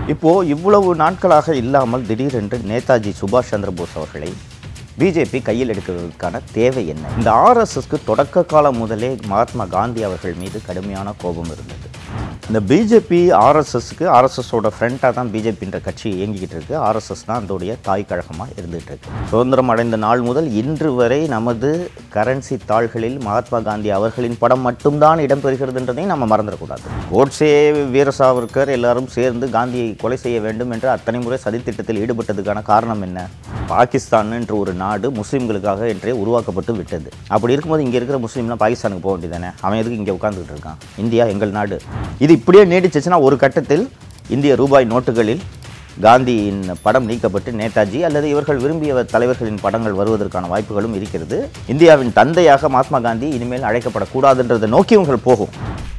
இப்போ இவ்வளவு நாட்களாக இல்லாமல் திடீரென்று நேதாஜி சுபாஷ் சந்திர போஸ் அவர்களை பிஜேபி கையில் எடுக்கிறதுக்கான தேவை என்ன இந்த ஆர்எஸ்எஸ்க்கு தொடக்க காலம் முதலே மகாத்மா காந்தி அவர்கள் மீது கடுமையான கோபம் இருந்தது இந்த பிஜேபி ஆர்எஸ்எஸ்க்கு ஆர்எஸ்எஸோட ஃப்ரெண்டாக தான் பிஜேபின்ற கட்சி இயங்கிக்கிட்டு இருக்கு ஆர்எஸ்எஸ் தான் அதோடைய தாய் கழகமாக இருந்துகிட்டு இருக்கு சுதந்திரம் அடைந்த நாள் முதல் இன்று வரை நமது கரன்சி தாள்களில் மகாத்மா காந்தி அவர்களின் படம் மட்டும்தான் இடம்பெறுகிறதுன்றதையும் நம்ம மறந்துடக்கூடாது கோட்சே வீர சாவர்கர் எல்லாரும் சேர்ந்து காந்தியை கொலை செய்ய வேண்டும் என்று அத்தனை முறை சதித்திட்டத்தில் ஈடுபட்டதுக்கான காரணம் என்ன பாகிஸ்தான் என்ற ஒரு நாடு முஸ்லீம்களுக்காக என்றே உருவாக்கப்பட்டு விட்டது அப்படி இருக்கும்போது இங்கே இருக்கிற முஸ்லீம்லாம் பாகிஸ்தானுக்கு போக வேண்டியதானே அவன் எதுக்கு இங்கே உட்காந்துக்கிட்டு இருக்கான் இந்தியா எங்கள் நாடு இது இப்படியே நீடிச்சிச்சுன்னா ஒரு கட்டத்தில் இந்திய ரூபாய் நோட்டுகளில் காந்தியின் படம் நீக்கப்பட்டு நேதாஜி அல்லது இவர்கள் விரும்பிய தலைவர்களின் படங்கள் வருவதற்கான வாய்ப்புகளும் இருக்கிறது இந்தியாவின் தந்தையாக மகாத்மா காந்தி இனிமேல் அழைக்கப்படக்கூடாதுன்றதை நோக்கி இவங்கள் போகும்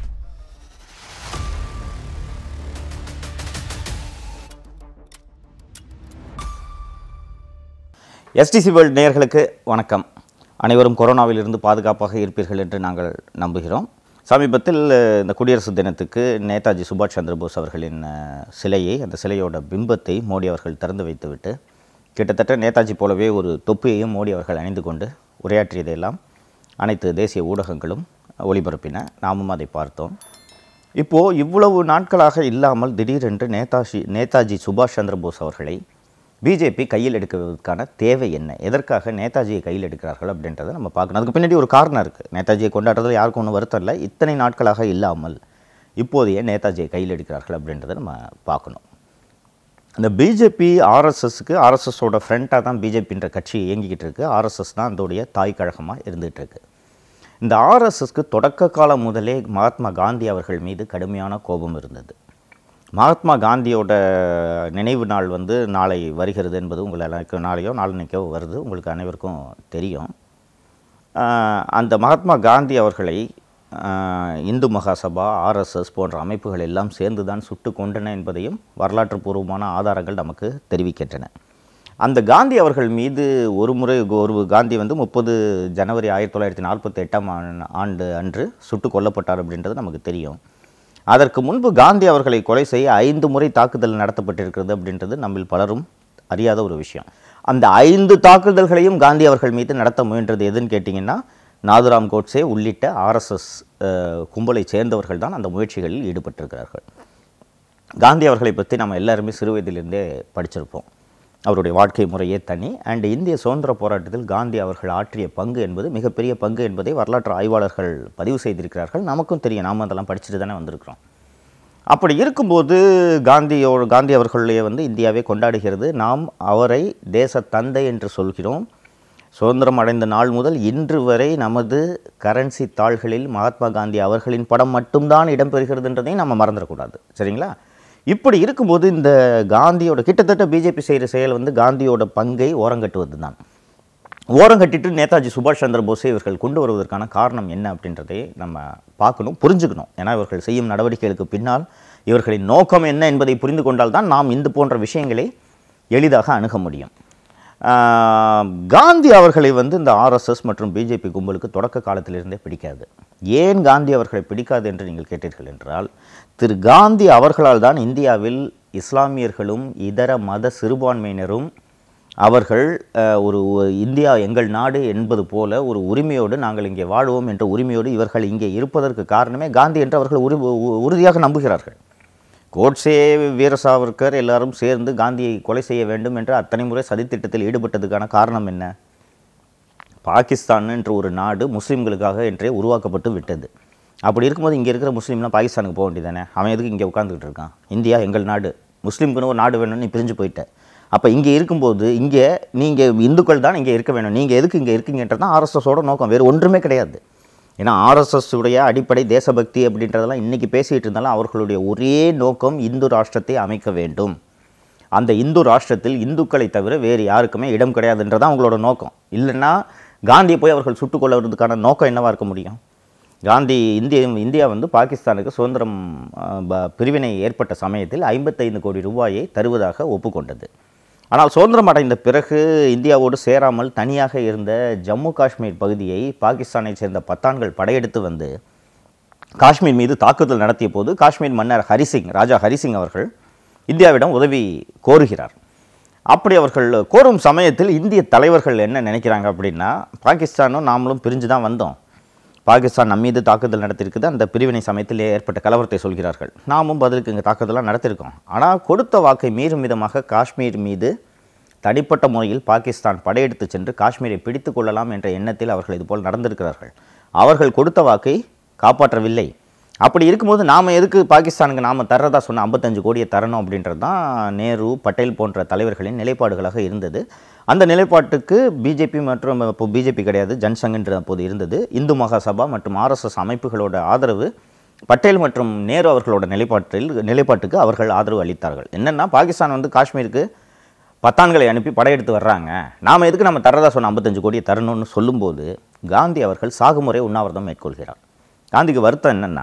எஸ்டிசி வேர்ல்ட் நேயர்களுக்கு வணக்கம் அனைவரும் கொரோனாவிலிருந்து பாதுகாப்பாக இருப்பீர்கள் என்று நாங்கள் நம்புகிறோம் சமீபத்தில் அஹ், இந்த குடியரசு தினத்துக்கு நேதாஜி சுபாஷ் சந்திர போஸ் அவர்களின் அஹ், சிலையை அந்த சிலையோட பிம்பத்தை மோடி அவர்கள் திறந்து வைத்துவிட்டு கிட்டத்தட்ட நேதாஜி போலவே ஒரு தொப்பியையும் மோடி அவர்கள் அணிந்து கொண்டு உரையாற்றியதையெல்லாம் அனைத்து தேசிய ஊடகங்களும் ஒளிபரப்பின நாமும் அதை பார்த்தோம் இப்போது இவ்வளவு நாட்களாக இல்லாமல் திடீரென்று நேதாஜி நேதாஜி சுபாஷ் சந்திர போஸ் அவர்களை பிஜேபி கையில் எடுக்கிறதுக்கான தேவை என்ன எதற்காக நேதாஜியை கையில் எடுக்கிறார்கள் அப்படின்றத நம்ம பார்க்கணும் அதுக்கு பின்னாடி ஒரு காரணம் இருக்குது நேதாஜியை கொண்டாடுறதுல யாருக்கும் ஒன்றும் வருத்தம் இல்லை இத்தனை நாட்களாக இல்லாமல் இப்போதைய நேதாஜியை கையில் எடுக்கிறார்கள் அப்படின்றத நம்ம பார்க்கணும் இந்த பிஜேபி ஆர்எஸ்எஸ்க்கு ஆர்எஸ்எஸோட ஃப்ரெண்டாக தான் பிஜேபின்ற கட்சி இயங்கிக்கிட்டு இருக்கு ஆர்எஸ்எஸ் தான் அதோடைய தாய் கழகமாக இருந்துகிட்டு இருக்கு இந்த ஆர்எஸ்எஸ்க்கு தொடக்க காலம் முதலே மகாத்மா காந்தி அவர்கள் மீது கடுமையான கோபம் இருந்தது மகாத்மா காந்தியோட நினைவு நாள் வந்து நாளை வருகிறது என்பது உங்கள் எல்லாருக்கும் நாளையோ நாளன்னைக்கோ வருது உங்களுக்கு அனைவருக்கும் தெரியும் ஆஹ் அந்த மகாத்மா காந்தி அவர்களை ஆஹ் இந்து மகாசபா ஆர்எஸ்எஸ் போன்ற அமைப்புகள் எல்லாம் சேர்ந்து தான் சுட்டு கொண்டன என்பதையும் வரலாற்று பூர்வமான ஆதாரங்கள் நமக்கு தெரிவிக்கின்றன அந்த காந்தி அவர்கள் மீது ஒரு முறை ஒரு காந்தி வந்து முப்பது ஜனவரி ஆயிரத்தி தொள்ளாயிரத்தி நாற்பத்தி எட்டாம் ஆண்டு அன்று சுட்டு கொல்லப்பட்டார் அப்படின்றது நமக்கு தெரியும் அதற்கு முன்பு காந்தி அவர்களை கொலை செய்ய ஐந்து முறை தாக்குதல் நடத்தப்பட்டிருக்கிறது அப்படின்றது நம்மில் பலரும் அறியாத ஒரு விஷயம் அந்த ஐந்து தாக்குதல்களையும் காந்தி அவர்கள் மீது நடத்த முயன்றது எதுன்னு கேட்டிங்கன்னா நாதுராம் கோட்சே உள்ளிட்ட ஆர்எஸ்எஸ் கும்பலை சேர்ந்தவர்கள் தான் அந்த முயற்சிகளில் ஈடுபட்டிருக்கிறார்கள் காந்தி அவர்களை பற்றி நம்ம எல்லாருமே சிறு வயதிலிருந்தே படிச்சிருப்போம் அவருடைய வாழ்க்கை முறையே தனி அண்ட் இந்திய சுதந்திர போராட்டத்தில் காந்தி அவர்கள் ஆற்றிய பங்கு என்பது மிகப்பெரிய பங்கு என்பதை வரலாற்று ஆய்வாளர்கள் பதிவு செய்திருக்கிறார்கள் நமக்கும் தெரியும் நாம அதெல்லாம் படிச்சுட்டு தானே வந்திருக்கிறோம் அப்படி இருக்கும்போது காந்தியோ காந்தி அவர்களையே வந்து இந்தியாவே கொண்டாடுகிறது நாம் அவரை தேச தந்தை என்று சொல்கிறோம் சுதந்திரம் அடைந்த நாள் முதல் இன்று வரை நமது கரன்சி தாள்களில் மகாத்மா காந்தி அவர்களின் படம் மட்டும்தான் இடம்பெறுகிறதுன்றதையும் நம்ம மறந்துடக்கூடாது சரிங்களா இப்படி இருக்கும்போது இந்த காந்தியோட கிட்டத்தட்ட பிஜேபி செய்கிற செயல் வந்து காந்தியோட பங்கை ஓரங்கட்டுவது தான் ஓரங்கட்டிட்டு நேதாஜி சுபாஷ் சந்திர போஸை இவர்கள் கொண்டு வருவதற்கான காரணம் என்ன அப்படின்றதை நம்ம பார்க்கணும் புரிஞ்சுக்கணும் ஏன்னா இவர்கள் செய்யும் நடவடிக்கைகளுக்கு பின்னால் இவர்களின் நோக்கம் என்ன என்பதை புரிந்து கொண்டால் தான் நாம் இந்த போன்ற விஷயங்களை எளிதாக அணுக முடியும் ஆஹ், காந்தி அவர்களை வந்து இந்த ஆர்எஸ்எஸ் மற்றும் பிஜேபி கும்பலுக்கு தொடக்க காலத்திலிருந்தே பிடிக்காது ஏன் காந்தி அவர்களை பிடிக்காது என்று நீங்கள் கேட்டீர்கள் என்றால் திரு காந்தி அவர்களால் தான் இந்தியாவில் இஸ்லாமியர்களும் இதர மத சிறுபான்மையினரும் அவர்கள் அஹ், ஒரு ஒ- இந்தியா எங்கள் நாடு என்பது போல ஒரு உரிமையோடு நாங்கள் இங்கே வாழ்வோம் என்ற உரிமையோடு இவர்கள் இங்கே இருப்பதற்கு காரணமே காந்தி என்று அவர்கள் உறு உ- உறுதியாக நம்புகிறார்கள் கோட்சே வீர சாவர்கர் எல்லாரும் சேர்ந்து காந்தியை கொலை செய்ய வேண்டும் என்று அத்தனை முறை சதித்திட்டத்தில் ஈடுபட்டதுக்கான காரணம் என்ன பாகிஸ்தான் என்ற ஒரு நாடு முஸ்லீம்களுக்காக என்றே உருவாக்கப்பட்டு விட்டது அப்படி இருக்கும்போது இங்கே இருக்கிற முஸ்லீம்லாம் பாகிஸ்தானுக்கு போக வேண்டியதானே அவன் எதுக்கு இங்கே உட்காந்துக்கிட்டு இருக்கான் இந்தியா எங்கள் நாடு முஸ்லீம்க்குன்னு ஒரு நாடு வேணும்னு நீ பிரிஞ்சு போயிட்ட அப்போ இங்கே இருக்கும்போது இங்கே நீங்கள் இந்துக்கள் தான் இங்கே இருக்க வேணும் நீங்கள் எதுக்கு இங்கே இருக்கீங்கன்றது தான் ஆர்எஸ்எஸோட நோக்கம் வேறு ஒன்றுமே கிடையாது ஏன்னா ஆர்எஸ்எஸ் உடைய அடிப்படை தேசபக்தி அப்படின்றதெல்லாம் இன்றைக்கி பேசிகிட்டு இருந்தாலும் அவர்களுடைய ஒரே நோக்கம் இந்து ராஷ்டிரத்தை அமைக்க வேண்டும் அந்த இந்து ராஷ்டிரத்தில் இந்துக்களை தவிர வேறு யாருக்குமே இடம் கிடையாதுன்றதான் அவங்களோட நோக்கம் இல்லைன்னா காந்தியை போய் அவர்கள் சுட்டுக் கொள்வதற்கான நோக்கம் என்னவா இருக்க முடியும் காந்தி இந்திய இந்தியா வந்து பாகிஸ்தானுக்கு சுதந்திரம் அஹ், ப- பிரிவினை ஏற்பட்ட சமயத்தில் ஐம்பத்தைந்து கோடி ரூபாயை தருவதாக ஒப்புக்கொண்டது ஆனால் சுதந்திரம் அடைந்த பிறகு இந்தியாவோடு சேராமல் தனியாக இருந்த ஜம்மு காஷ்மீர் பகுதியை பாகிஸ்தானைச் சேர்ந்த பத்தான்கள் படையெடுத்து வந்து காஷ்மீர் மீது தாக்குதல் நடத்திய போது காஷ்மீர் மன்னர் ஹரிசிங் ராஜா ஹரிசிங் அவர்கள் இந்தியாவிடம் உதவி கோருகிறார் அப்படி அவர்கள் கோரும் சமயத்தில் இந்திய தலைவர்கள் என்ன நினைக்கிறாங்க அப்படின்னா பாகிஸ்தானும் நாமளும் பிரிஞ்சு தான் வந்தோம் பாகிஸ்தான் நம் மீது தாக்குதல் நடத்தியிருக்குது அந்த பிரிவினை சமயத்தில் ஏற்பட்ட கலவரத்தை சொல்கிறார்கள் நாமும் பதிலுக்கு இங்கே தாக்குதலாம் நடத்தியிருக்கோம் ஆனால் கொடுத்த வாக்கை மீறும் விதமாக காஷ்மீர் மீது தனிப்பட்ட முறையில் பாகிஸ்தான் படையெடுத்து சென்று காஷ்மீரை பிடித்து கொள்ளலாம் என்ற எண்ணத்தில் அவர்கள் இதுபோல் நடந்திருக்கிறார்கள் அவர்கள் கொடுத்த வாக்கை காப்பாற்றவில்லை அப்படி இருக்கும்போது நாம் எதுக்கு பாகிஸ்தானுக்கு நாம் தர்றதா சொன்ன ஐம்பத்தஞ்சு கோடியை தரணும் அப்படின்றது தான் நேரு பட்டேல் போன்ற தலைவர்களின் நிலைப்பாடுகளாக இருந்தது அந்த நிலைப்பாட்டுக்கு பிஜேபி மற்றும் இப்போ பிஜேபி கிடையாது ஜன்சங் என்ற அப்போது இருந்தது இந்து மகாசபா மற்றும் ஆர்எஸ்எஸ் அமைப்புகளோட ஆதரவு பட்டேல் மற்றும் நேரு அவர்களோட நிலைப்பாட்டில் நிலைப்பாட்டுக்கு அவர்கள் ஆதரவு அளித்தார்கள் என்னென்னா பாகிஸ்தான் வந்து காஷ்மீருக்கு பத்தான்களை அனுப்பி படையெடுத்து வர்றாங்க நாம் எதுக்கு நம்ம தரதா சொன்ன ஐம்பத்தஞ்சு கோடியை தரணும்னு சொல்லும்போது காந்தி அவர்கள் சாகுமுறை உண்ணாவிரதம் மேற்கொள்கிறார் காந்திக்கு வருத்தம் என்னென்னா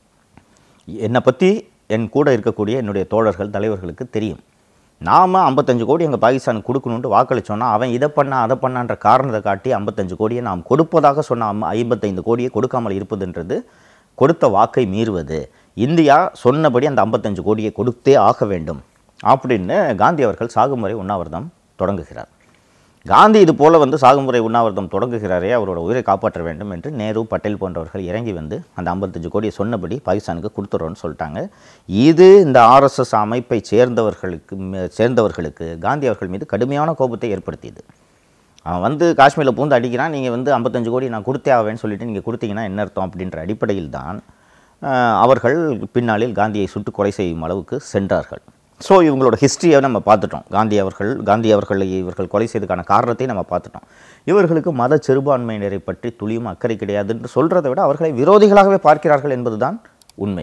என்னை பற்றி என் கூட இருக்கக்கூடிய என்னுடைய தோழர்கள் தலைவர்களுக்கு தெரியும் நாம் ஐம்பத்தஞ்சு கோடி எங்கள் பாகிஸ்தானுக்கு கொடுக்கணுன்ட்டு வாக்களிச்சோன்னா அவன் இதை பண்ணா அதை பண்ணான்ற காரணத்தை காட்டி ஐம்பத்தஞ்சு கோடியை நாம் கொடுப்பதாக சொன்ன அம் ஐம்பத்தைந்து கோடியை கொடுக்காமல் இருப்பதுன்றது கொடுத்த வாக்கை மீறுவது இந்தியா சொன்னபடி அந்த ஐம்பத்தஞ்சு கோடியை கொடுத்தே ஆக வேண்டும் அப்படின்னு காந்தி அவர்கள் சாகுமுறை உண்ணாவிரதம் தொடங்குகிறார் காந்தி இது போல வந்து சாகுமுறை உண்ணாவிரதம் தொடங்குகிறாரே அவரோட உயிரை காப்பாற்ற வேண்டும் என்று நேரு பட்டேல் போன்றவர்கள் இறங்கி வந்து அந்த ஐம்பத்தஞ்சு கோடியை சொன்னபடி பாகிஸ்தானுக்கு கொடுத்துறோன்னு சொல்லிட்டாங்க இது இந்த ஆர்எஸ்எஸ் அமைப்பை சேர்ந்தவர்களுக்கு ம- சேர்ந்தவர்களுக்கு காந்தி அவர்கள் மீது கடுமையான கோபத்தை ஏற்படுத்தியது அவன் வந்து காஷ்மீரில் பூந்து அடிக்கிறான் நீங்கள் வந்து ஐம்பத்தஞ்சு கோடி நான் கொடுத்தே ஆவேன்னு சொல்லிட்டு நீங்கள் கொடுத்தீங்கன்னா என்ன அர்த்தம் அப்படின்ற அடிப்படையில் தான் ஆஹ், அவர்கள் பின்னாளில் காந்தியை சுட்டு கொலை செய்யும் அளவுக்கு சென்றார்கள் ஸோ இவங்களோட ஹிஸ்ட்ரியை நம்ம பார்த்துட்டோம் காந்தி அவர்கள் காந்தி அவர்களை இவர்கள் கொலை செய்ததுக்கான காரணத்தை நம்ம பார்த்துட்டோம் இவர்களுக்கு மத சிறுபான்மையினரை பற்றி துளியும் அக்கறை கிடையாது என்று சொல்கிறதை விட அவர்களை விரோதிகளாகவே பார்க்கிறார்கள் என்பதுதான் உண்மை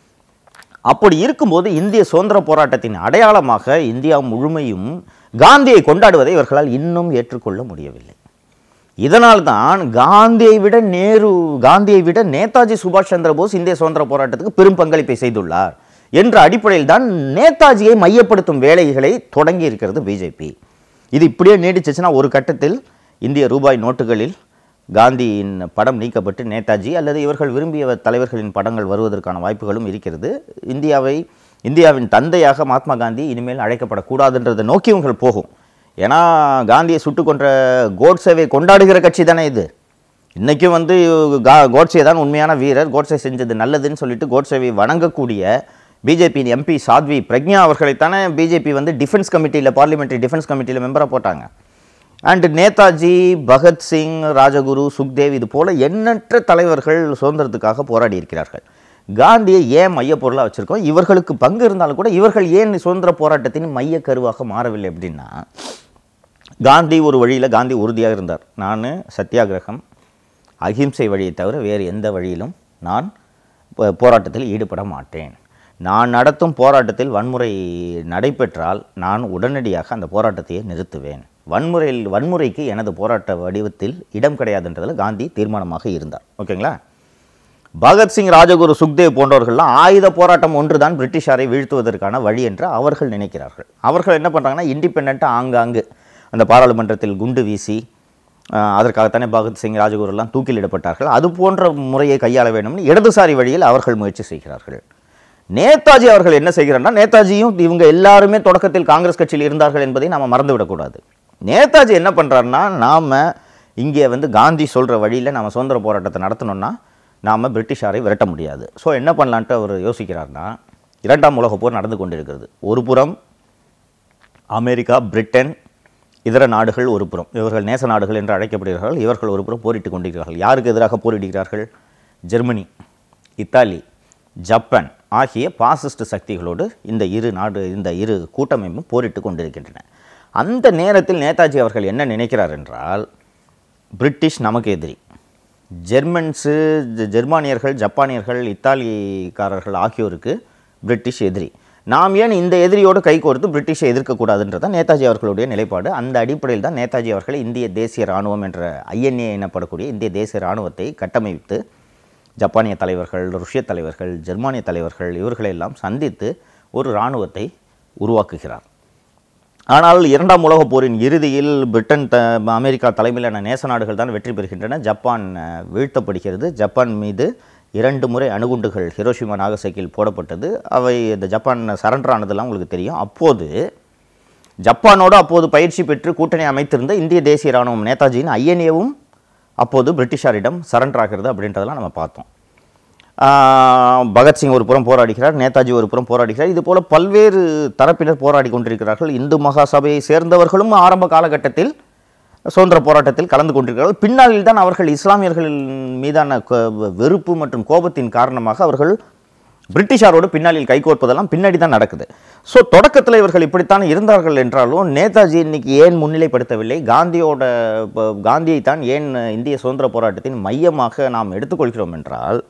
அப்படி இருக்கும்போது இந்திய சுதந்திர போராட்டத்தின் அடையாளமாக இந்தியா முழுமையும் காந்தியை கொண்டாடுவதை இவர்களால் இன்னும் ஏற்றுக்கொள்ள முடியவில்லை இதனால்தான் காந்தியை விட நேரு காந்தியை விட நேதாஜி சுபாஷ் சந்திர போஸ் இந்திய சுதந்திர போராட்டத்துக்கு பெரும் பங்களிப்பை செய்துள்ளார் என்ற அடிப்படையில் தான் நேதாஜியை மையப்படுத்தும் வேலைகளை தொடங்கி இருக்கிறது பிஜேபி இது இப்படியே நீடிச்சிச்சுன்னா ஒரு கட்டத்தில் இந்திய ரூபாய் நோட்டுகளில் காந்தியின் படம் நீக்கப்பட்டு நேதாஜி அல்லது இவர்கள் விரும்பிய தலைவர்களின் படங்கள் வருவதற்கான வாய்ப்புகளும் இருக்கிறது இந்தியாவை இந்தியாவின் தந்தையாக மகாத்மா காந்தி இனிமேல் அழைக்கப்படக்கூடாதுன்றதை நோக்கி இவங்கள் போகும் ஏன்னா காந்தியை சுட்டு கொன்ற கோட்சேவை கொண்டாடுகிற கட்சி தானே இது இன்றைக்கும் வந்து கா கோட்சே தான் உண்மையான வீரர் கோட்சே செஞ்சது நல்லதுன்னு சொல்லிட்டு கோட்சேவை வணங்கக்கூடிய பிஜேபியின் எம்பி சாத்வி பிரக்ஞா அவர்களைத்தானே பிஜேபி வந்து டிஃபென்ஸ் கமிட்டியில் பார்லிமெண்ட்ரி டிஃபென்ஸ் கமிட்டியில் மெம்பராக போட்டாங்க அண்ட் நேதாஜி பகத்சிங் ராஜகுரு சுக்தேவ் இது போல எண்ணற்ற தலைவர்கள் சுதந்திரத்துக்காக போராடி இருக்கிறார்கள் காந்தியை ஏன் மையப்பொருளாக வச்சுருக்கோம் இவர்களுக்கு பங்கு இருந்தாலும் கூட இவர்கள் ஏன் சுதந்திர போராட்டத்தின் மைய கருவாக மாறவில்லை அப்படின்னா காந்தி ஒரு வழியில் காந்தி உறுதியாக இருந்தார் நான் சத்தியாகிரகம் அகிம்சை வழியை தவிர வேறு எந்த வழியிலும் நான் போ- போராட்டத்தில் ஈடுபட மாட்டேன் நான் நடத்தும் போராட்டத்தில் வன்முறை நடைபெற்றால் நான் உடனடியாக அந்த போராட்டத்தையே நிறுத்துவேன் வன்முறையில் வன்முறைக்கு எனது போராட்ட வடிவத்தில் இடம் கிடையாதுன்றதில் காந்தி தீர்மானமாக இருந்தார் ஓகேங்களா பகத்சிங் ராஜகுரு சுக்தேவ் போன்றவர்கள்லாம் ஆயுத போராட்டம் ஒன்றுதான் பிரிட்டிஷாரை வீழ்த்துவதற்கான வழி என்று அவர்கள் நினைக்கிறார்கள் அவர்கள் என்ன பண்ணுறாங்கன்னா இண்டிபெண்ட்டாக ஆங்காங்கு அந்த பாராளுமன்றத்தில் குண்டு வீசி ஆஹ், அதற்காகத்தானே பகத்சிங் ராஜகுருலாம் தூக்கிலிடப்பட்டார்கள் அது போன்ற முறையை கையாள வேண்டும்னு இடதுசாரி வழியில் அவர்கள் முயற்சி செய்கிறார்கள் நேதாஜி அவர்கள் என்ன செய்கிறார்னா நேதாஜியும் இவங்க எல்லாருமே தொடக்கத்தில் காங்கிரஸ் கட்சியில் இருந்தார்கள் என்பதை நாம் மறந்துவிடக்கூடாது நேதாஜி என்ன பண்ணுறாருன்னா நாம் இங்கே வந்து காந்தி சொல்கிற வழியில் நம்ம சுதந்திர போராட்டத்தை நடத்தணும்னா நாம் பிரிட்டிஷாரை விரட்ட முடியாது ஸோ என்ன பண்ணலான்ட்டு அவர் யோசிக்கிறார்னா இரண்டாம் உலகப் போர் நடந்து கொண்டிருக்கிறது ஒரு புறம் அமெரிக்கா பிரிட்டன் இதர நாடுகள் ஒரு புறம் இவர்கள் நேச நாடுகள் என்று அழைக்கப்படுகிறார்கள் இவர்கள் ஒரு புறம் போரிட்டு கொண்டிருக்கிறார்கள் யாருக்கு எதிராக போரிடுகிறார்கள் ஜெர்மனி இத்தாலி ஜப்பான் ஆகிய பாசிஸ்ட் சக்திகளோடு இந்த இரு நாடு இந்த இரு கூட்டமைப்பும் போரிட்டு கொண்டிருக்கின்றன அந்த நேரத்தில் நேதாஜி அவர்கள் என்ன நினைக்கிறார் என்றால் பிரிட்டிஷ் நமக்கு எதிரி ஜெர்மன்ஸு ஜெ- ஜெர்மானியர்கள் ஜப்பானியர்கள் இத்தாலிக்காரர்கள் ஆகியோருக்கு பிரிட்டிஷ் எதிரி நாம் ஏன் இந்த எதிரியோடு கைகோர்த்து பிரிட்டிஷை எதிர்க்கக்கூடாதுன்றது தான் நேதாஜி அவர்களுடைய நிலைப்பாடு அந்த அடிப்படையில் தான் நேதாஜி அவர்கள் இந்திய தேசிய இராணுவம் என்ற ஐஎன்ஏ எனப்படக்கூடிய இந்திய தேசிய இராணுவத்தை கட்டமைத்து ஜப்பானிய தலைவர்கள் ருஷ்ய தலைவர்கள் ஜெர்மானிய தலைவர்கள் இவர்களெல்லாம் சந்தித்து ஒரு இராணுவத்தை உருவாக்குகிறார் ஆனால் இரண்டாம் உலகப் போரின் இறுதியில் பிரிட்டன் த அமெரிக்கா தலைமையிலான நேச நாடுகள் தான் வெற்றி பெறுகின்றன ஜப்பான் அஹ், வீழ்த்தப்படுகிறது ஜப்பான் மீது இரண்டு முறை அணுகுண்டுகள் ஹிரோஷிமா நாகசேக்கியில் போடப்பட்டது அவை இந்த ஜப்பான் சரண்டர் ஆனதெல்லாம் உங்களுக்கு தெரியும் அப்போது ஜப்பானோடு அப்போது பயிற்சி பெற்று கூட்டணி அமைத்திருந்த இந்திய தேசிய இராணுவம் நேதாஜியின் ஐஎன்ஏவும் அப்போது பிரிட்டிஷாரிடம் சரண்டர் ஆகிறது அப்படின்றதெல்லாம் நம்ம பார்த்தோம் ஆஹ் பகத்சிங் ஒரு புறம் போராடுகிறார் நேதாஜி ஒரு புறம் போராடுகிறார் இது போல பல்வேறு தரப்பினர் போராடி கொண்டிருக்கிறார்கள் இந்து மகாசபையை சேர்ந்தவர்களும் ஆரம்ப காலகட்டத்தில் சுதந்திர போராட்டத்தில் கலந்து கொண்டிருக்கிறார்கள் பின்னாளில் தான் அவர்கள் இஸ்லாமியர்கள் மீதான கோ- வெறுப்பு மற்றும் கோபத்தின் காரணமாக அவர்கள் பிரிட்டிஷாரோடு பின்னாளில் கைகோர்ப்பதெல்லாம் பின்னாடி தான் நடக்குது ஸோ தொடக்கத்தில் இவர்கள் இப்படித்தான் இருந்தார்கள் என்றாலும் நேதாஜி இன்னைக்கு ஏன் முன்னிலைப்படுத்தவில்லை காந்தியோட ப- காந்தியை தான் ஏன் இந்திய சுதந்திர போராட்டத்தின் மையமாக நாம் எடுத்துக்கொள்கிறோம் என்றால்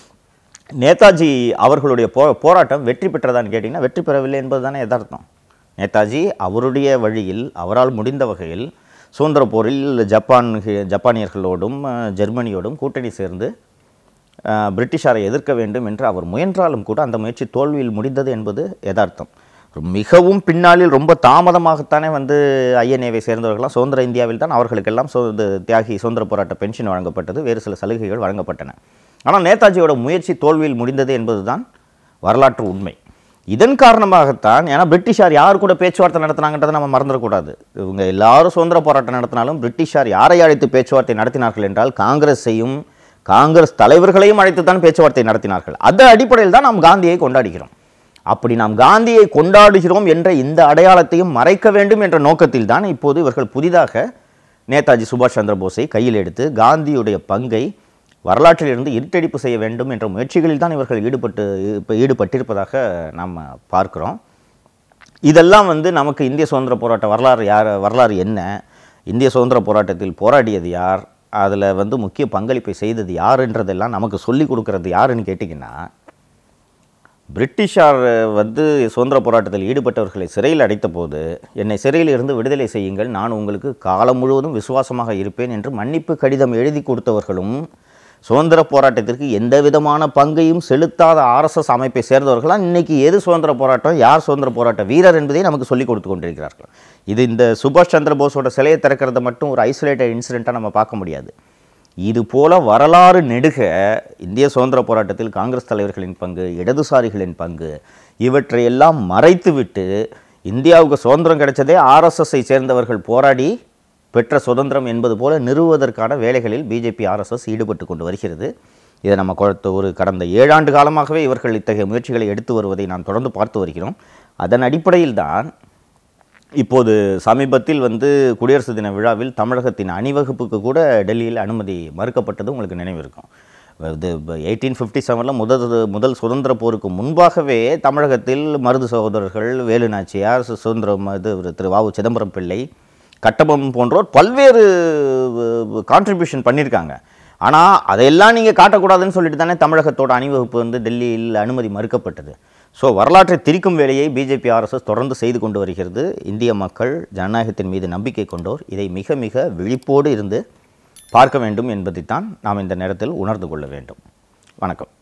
நேதாஜி அவர்களுடைய போ போராட்டம் வெற்றி பெற்றதான்னு கேட்டிங்கன்னா வெற்றி பெறவில்லை என்பது தானே யதார்த்தம் நேதாஜி அவருடைய வழியில் அவரால் முடிந்த வகையில் சுதந்திர போரில் ஜப்பான் ஜப்பானியர்களோடும் அஹ், ஜெர்மனியோடும் கூட்டணி சேர்ந்து அஹ், பிரிட்டிஷாரை எதிர்க்க வேண்டும் என்று அவர் முயன்றாலும் கூட அந்த முயற்சி தோல்வியில் முடிந்தது என்பது யதார்த்தம் மிகவும் பின்னாளில் ரொம்ப தாமதமாகத்தானே வந்து ஐஎன்ஏவை சேர்ந்தவர்கள்லாம் சுதந்திர இந்தியாவில் தான் அவர்களுக்கெல்லாம் சு இது தியாகி சுதந்திர போராட்ட பென்ஷன் வழங்கப்பட்டது வேறு சில சலுகைகள் வழங்கப்பட்டன ஆனால் நேதாஜியோட முயற்சி தோல்வியில் முடிந்தது என்பதுதான் வரலாற்று உண்மை இதன் காரணமாகத்தான் ஏன்னா பிரிட்டிஷார் யார் கூட பேச்சுவார்த்தை நடத்தினாங்கன்றதை நம்ம மறந்துடக்கூடாது இவங்க எல்லாரும் சுதந்திர போராட்டம் நடத்தினாலும் பிரிட்டிஷார் யாரை அழைத்து பேச்சுவார்த்தை நடத்தினார்கள் என்றால் காங்கிரஸையும் காங்கிரஸ் தலைவர்களையும் அழைத்து தான் பேச்சுவார்த்தை நடத்தினார்கள் அந்த அடிப்படையில் தான் நாம் காந்தியை கொண்டாடுகிறோம் அப்படி நாம் காந்தியை கொண்டாடுகிறோம் என்ற இந்த அடையாளத்தையும் மறைக்க வேண்டும் என்ற நோக்கத்தில் தான் இப்போது இவர்கள் புதிதாக நேதாஜி சுபாஷ் சந்திர போஸை கையில் எடுத்து காந்தியுடைய பங்கை வரலாற்றிலிருந்து இருட்டடிப்பு செய்ய வேண்டும் என்ற முயற்சிகளில் தான் இவர்கள் ஈடுபட்டு இப்போ ஈடுபட்டிருப்பதாக நாம் பார்க்கிறோம் இதெல்லாம் வந்து நமக்கு இந்திய சுதந்திர போராட்ட வரலாறு யார் வரலாறு என்ன இந்திய சுதந்திர போராட்டத்தில் போராடியது யார் அதில் வந்து முக்கிய பங்களிப்பை செய்தது யாருன்றதெல்லாம் நமக்கு சொல்லிக் கொடுக்கறது யாருன்னு கேட்டிங்கன்னா பிரிட்டிஷார் வந்து சுதந்திர போராட்டத்தில் ஈடுபட்டவர்களை சிறையில் அடைத்தபோது என்னை சிறையில் இருந்து விடுதலை செய்யுங்கள் நான் உங்களுக்கு காலம் முழுவதும் விசுவாசமாக இருப்பேன் என்று மன்னிப்பு கடிதம் எழுதி கொடுத்தவர்களும் சுதந்திர போராட்டத்திற்கு எந்த விதமான பங்கையும் செலுத்தாத ஆர்எஸ்எஸ் அமைப்பை சேர்ந்தவர்களாம் இன்னைக்கு எது சுதந்திர போராட்டம் யார் சுதந்திர போராட்ட வீரர் என்பதை நமக்கு சொல்லிக் கொடுத்து கொண்டிருக்கிறார்கள் இது இந்த சுபாஷ் சந்திர போஸோட சிலையை திறக்கிறத மட்டும் ஒரு ஐசோலேட்டட் இன்சிடெண்ட்டாக நம்ம பார்க்க முடியாது இது போல வரலாறு நெடுக இந்திய சுதந்திர போராட்டத்தில் காங்கிரஸ் தலைவர்களின் பங்கு இடதுசாரிகளின் பங்கு இவற்றையெல்லாம் மறைத்துவிட்டு இந்தியாவுக்கு சுதந்திரம் கிடைச்சதே ஆர்எஸ்எஸ்ஸை சேர்ந்தவர்கள் போராடி பெற்ற சுதந்திரம் என்பது போல நிறுவுவதற்கான வேலைகளில் பிஜேபி ஆர்எஸ்எஸ் ஈடுபட்டு கொண்டு வருகிறது இதை நம்ம கொ- ஒரு கடந்த ஏழாண்டு காலமாகவே இவர்கள் இத்தகைய முயற்சிகளை எடுத்து வருவதை நாம் தொடர்ந்து பார்த்து வருகிறோம் அதன் அடிப்படையில் தான் இப்போது சமீபத்தில் வந்து குடியரசு தின விழாவில் தமிழகத்தின் அணிவகுப்புக்கு கூட டெல்லியில் அனுமதி மறுக்கப்பட்டது உங்களுக்கு நினைவிருக்கும் இது எயிட்டீன் ஃபிஃப்டி செவனில் முதல் முதல் சுதந்திர போருக்கு முன்பாகவே தமிழகத்தில் மருது சகோதரர்கள் வேலு நாச்சியார் சு- சுதந்திரம் இது இவரு திரு வாவு சிதம்பரம் பிள்ளை கட்டபொம்மன் போன்றோர் பல்வேறு கான்ட்ரிபியூஷன் பண்ணியிருக்காங்க ஆனால் அதையெல்லாம் நீங்கள் காட்டக்கூடாதுன்னு சொல்லிட்டு தானே தமிழகத்தோட அணிவகுப்பு வந்து டெல்லியில் அனுமதி மறுக்கப்பட்டது ஸோ வரலாற்றை திரிக்கும் வேலையை பிஜேபி ஆர்எஸ்எஸ் தொடர்ந்து செய்து கொண்டு வருகிறது இந்திய மக்கள் ஜனநாயகத்தின் மீது நம்பிக்கை கொண்டோர் இதை மிக மிக விழிப்போடு இருந்து பார்க்க வேண்டும் என்பதைத்தான் நாம் இந்த நேரத்தில் உணர்ந்து கொள்ள வேண்டும் வணக்கம்